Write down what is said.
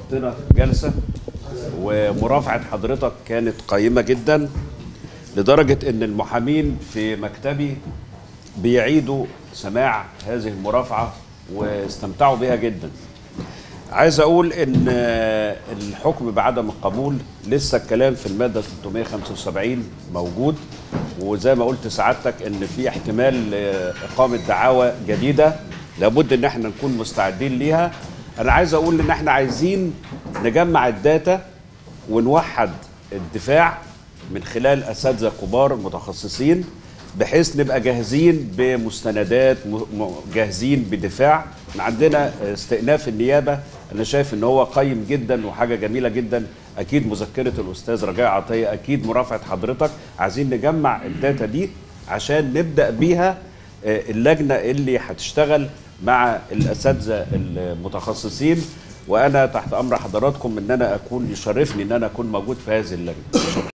شرفتنا جلسه ومرافعه حضرتك كانت قيمه جدا لدرجه ان المحامين في مكتبي بيعيدوا سماع هذه المرافعه واستمتعوا بها جدا عايز اقول ان الحكم بعدم القبول لسه الكلام في الماده 375 موجود وزي ما قلت سعادتك ان في احتمال اقامه دعاوى جديده لابد ان احنا نكون مستعدين ليها انا عايز اقول ان احنا عايزين نجمع الداتا ونوحد الدفاع من خلال اساتذه كبار متخصصين بحيث نبقى جاهزين بمستندات جاهزين بدفاع عندنا استئناف النيابه انا شايف ان هو قيم جدا وحاجه جميله جدا اكيد مذكره الاستاذ رجاء عطيه اكيد مرافعه حضرتك عايزين نجمع الداتا دي عشان نبدا بيها اللجنه اللي هتشتغل مع الاساتذه المتخصصين وانا تحت امر حضراتكم ان انا اكون يشرفني ان انا اكون موجود في هذه اللجنه